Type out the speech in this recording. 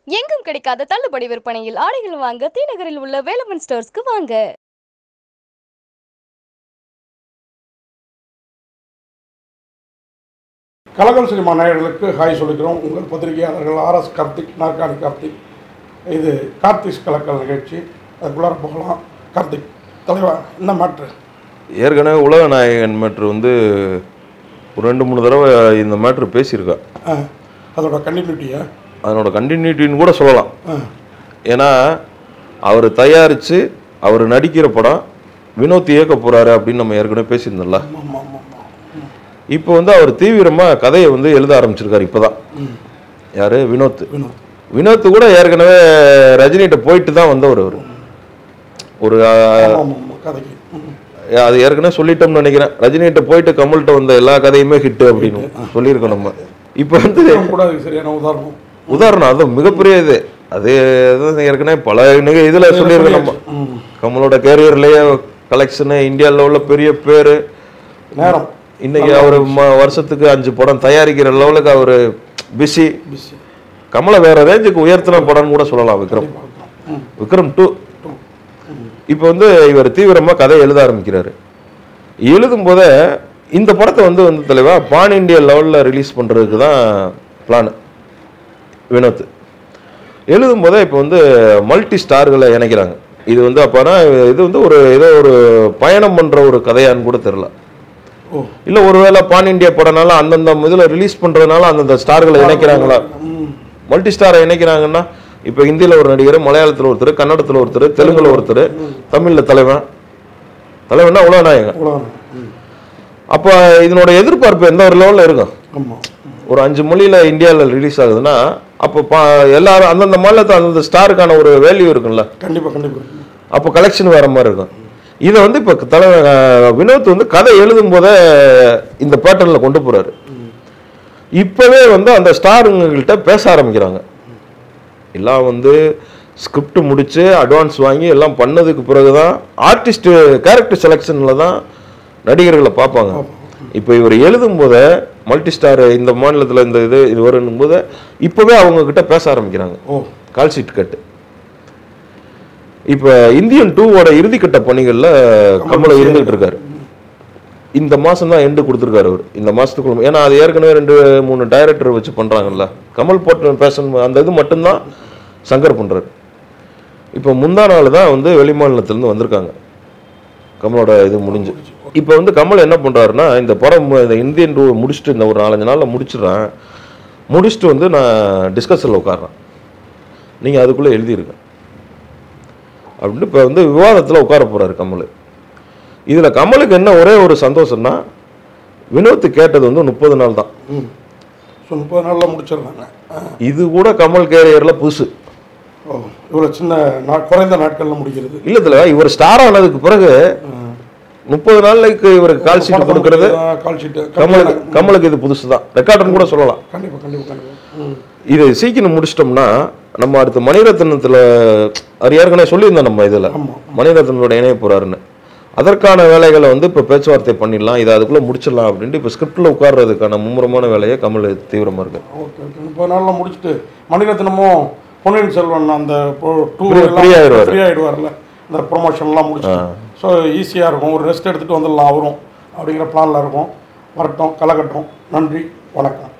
எங்கும் கிடைக்காத தள்ளுபடி விற்பனையில் ஆடைகள் வாங்க தீநகரில் உள்ள வேலவன் ஸ்டோர்ஸ்க்கு வாங்க கலகம் சினிமா நேயர்களுக்கு ஹாய் சொல்லிக்கிறோம் உங்கள் பத்திரிகையாளர்கள் ஆர்எஸ் கார்த்திக் நாற்காலி கார்த்திக் இது கார்த்திக் கலக்கல் நிகழ்ச்சி அதுக்குள்ளார போகலாம் கார்த்திக் தலைவா என்ன மேட்ரு ஏற்கனவே உலக நாயகன் மேட்ரு வந்து ஒரு ரெண்டு மூணு தடவை இந்த மேட்ரு பேசியிருக்கா அதோட கண்டினியூட்டியா அதனோட கண்டினியூட்டின்னு கூட சொல்லலாம் ஏன்னா அவர் தயாரித்து அவர் நடிக்கிற படம் வினோத் இயக்க போகிறாரு அப்படின்னு நம்ம ஏற்கனவே பேசியிருந்தோம்ல ஆமாம் ஆமாம் ஆமாம் இப்போ வந்து அவர் தீவிரமாக கதையை வந்து எழுத ஆரம்பிச்சிருக்காரு இப்போ தான் யார் வினோத் வினோத் வினோத் கூட ஏற்கனவே ரஜினிகிட்ட போயிட்டு தான் வந்தவர் அவர் ஒரு ஆ, ஆமாம் ஆமாம் ஆமாம் கதைக்கு ம். அது ஏற்கனவே சொல்லிட்டோம்னு நினைக்கிறேன் ரஜினிகிட்ட போயிட்டு கமல்கிட்ட வந்த எல்லா கதையுமே ஹிட் அப்படின்னு சொல்லியிருக்கோம் நம்ம இப்போ வந்து இதுவும் கூட அதுக்கு சரியான உதாரணம் உதாரணம் அது மிகப்பெரிய இது அது தான் ஏற்கனவே பல நிக இதில் சொல்லியிருக்கோம் நம்ம ம். கமலோட கேரியர்லேயே கலெக்ஷனு இந்தியாவில் உள்ள பெரிய பேர் நேரம் இன்னைக்கு அவர் வருஷத்துக்கு அஞ்சு படம் தயாரிக்கிற லெவலுக்கு அவர் பிஸி பிஸி கமலை வேற ரேஞ்சுக்கு உயர்த்தின படம்னு கூட சொல்லலாம் விக்ரம் ம் விக்ரம் டூ இப்போ வந்து இவர் தீவிரமாக கதை எழுத ஆரம்பிக்கிறாரு எழுதும் போதே இந்த படத்தை வந்து வந்து தலைவா பான் இண்டியா லெவலில் ரிலீஸ் பண்ணுறதுக்கு தான் பிளான் வினோத் எழுதும் போதே இப்போ வந்து மல்டி ஸ்டார்களை இணைக்கிறாங்க இது வந்து அப்போனா இது வந்து ஒரு ஏதோ ஒரு பயணம் பண்ணுற ஒரு கதையான்னு கூட தெரில ஓ இல்லை ஒருவேளை பான் இண்டியா படம்னால அந்தந்த இதில் ரிலீஸ் பண்ணுறதுனால அந்தந்த ஸ்டார்களை இணைக்கிறாங்களா ம் மல்டி ஸ்டாரை இணைக்கிறாங்கன்னா இப்போ ஹிந்தியில் ஒரு நடிகர் மலையாளத்தில் ஒருத்தர் கன்னடத்தில் ஒருத்தர் தெலுங்குல ஒருத்தர் தமிழில் தலைவன் தலைவன்னா உலகநாயகன் அவ்வளோ ம் அப்போ இதனோட எதிர்பார்ப்பு எந்த ஒரு லெவலில் இருக்கும் ஆமாம் ஒரு அஞ்சு மொழியில் இந்தியாவில் ரிலீஸ் ஆகுதுன்னா அப்போ பா எல்லாரும் அந்தந்த மாநிலத்தில் அந்தந்த ஸ்டாருக்கான ஒரு வேல்யூ இருக்கும்ல கண்டிப்பாக கண்டிப்பாக அப்போ கலெக்ஷன் வேற மாதிரி இருக்கும் இதை வந்து இப்போ தலைவர் அஹ், வினோத் வந்து கதை எழுதும் போதே இந்த பேட்டர்னில் கொண்டு போறாரு இப்போவே வந்து அந்த ஸ்டாருங்கள்கிட்ட பேச ஆரம்பிக்கிறாங்க எல்லாம் வந்து ஸ்கிரிப்ட் முடிச்சு அட்வான்ஸ் வாங்கி எல்லாம் பண்ணதுக்கு பிறகு தான் ஆர்டிஸ்ட் கேரக்டர் செலெக்ஷனில் தான் நடிகர்களை பார்ப்பாங்க இப்போ இவர் எழுதும் போதே மல்டி ஸ்டார் இந்த மாநிலத்தில் இந்த இது இது வரும்னும் போது இப்போவே அவங்க கிட்ட பேச ஆரம்பிக்கிறாங்க ஓ கால் ஷீட் கட்டு இப்போ இந்தியன் டூவோட இறுதிக்கட்ட பணிகளில் கமலை இருந்துகிட்டு இருக்காரு இந்த மாதம் தான் எண்டு கொடுத்துருக்காரு அவர் இந்த மாதத்துக்குள்ள ஏன்னா அது ஏற்கனவே ரெண்டு மூணு டைரக்டர் வச்சு பண்ணுறாங்கல்ல கமல் போட்டு பேசன் அந்த இது மட்டும்தான் சங்கர் பண்ணுறாரு இப்போ முந்தா நாள் தான் வந்து வெளிமாநிலத்திலேருந்து வந்திருக்காங்க கமலோட இது முடிஞ்சு இப்போ வந்து கமல் என்ன பண்ணுறாருன்னா இந்த படம் மு- இந்த இந்தியன் டூ முடிச்சுட்டு இந்த ஒரு நாலஞ்சு நாளில் முடிச்சிடுறேன் முடிச்சுட்டு வந்து நான் டிஸ்கஷனில் உட்கார்றேன் நீங்கள் அதுக்குள்ளே எழுதிருங்க அப்படின்னு இப்போ வந்து விவாதத்தில் உட்கார போகிறாரு கமல் இதில் கமலுக்கு என்ன ஒரே ஒரு சந்தோஷம்னா வினோத் கேட்டது வந்து முப்பது நாள் தான் ம் ஸோ முப்பது நாளில் முடிச்சிடுறாங்க ஆ. இது கூட கமல் கேரியரில் புதுசு ஓ இவ்வளோ சின்ன நா குறைந்த நாட்களில் முடிக்கிறது இல்லை இதில் இவர் ஸ்டார் ஆனதுக்கு பிறகு முப்பது நாளைக்கு இவருக்கு கால் ஷீட் கொடுக்கறது கால் ஷீட்டு கமலுக்கு கமலுக்கு இது புதுசு தான் ரெக்கார்டுன்னு கூட சொல்லலாம் கண்டிப்பாக கண்டிப்பாக கண்டிப்பாக ம் இது சீக்கிரம் முடிச்சிட்டோம்னா நம்ம அடுத்து மணிரத்னத்தில் அது ஏற்கனவே சொல்லியிருந்தோம் நம்ம இதில் ஆமாம் மணிரத்னோட இணைய போறாருன்னு அதற்கான வேலைகளை வந்து இப்போ பேச்சுவார்த்தை பண்ணிடலாம் இதை அதுக்குள்ளே முடிச்சிடலாம் அப்படின்ட்டு இப்போ ஸ்கிரிப்டில் உட்கார்றதுக்கான மும்முரமான வேலையை கமல் தீவிரமாக இருக்கு ஓகே ஓகே முப்பது நாளில் முடிச்சுட்டு மணிரத்னமும் பொன்னியின் செல்வன் அந்த டூ Free- free ஆயிடுவாரு. ஃப்ரீ ஆயிடுவார்ல இந்த ப்ரொமோஷன்லாம் முடிச்சுட்டு ஸோ ஈஸியாக இருக்கும் ஒரு ரெஸ்ட் எடுத்துகிட்டு வந்துடலாம் அவரும் அப்படிங்கிற பிளானில் இருக்கும் வரட்டும் கலக்கட்டும் நன்றி வணக்கம்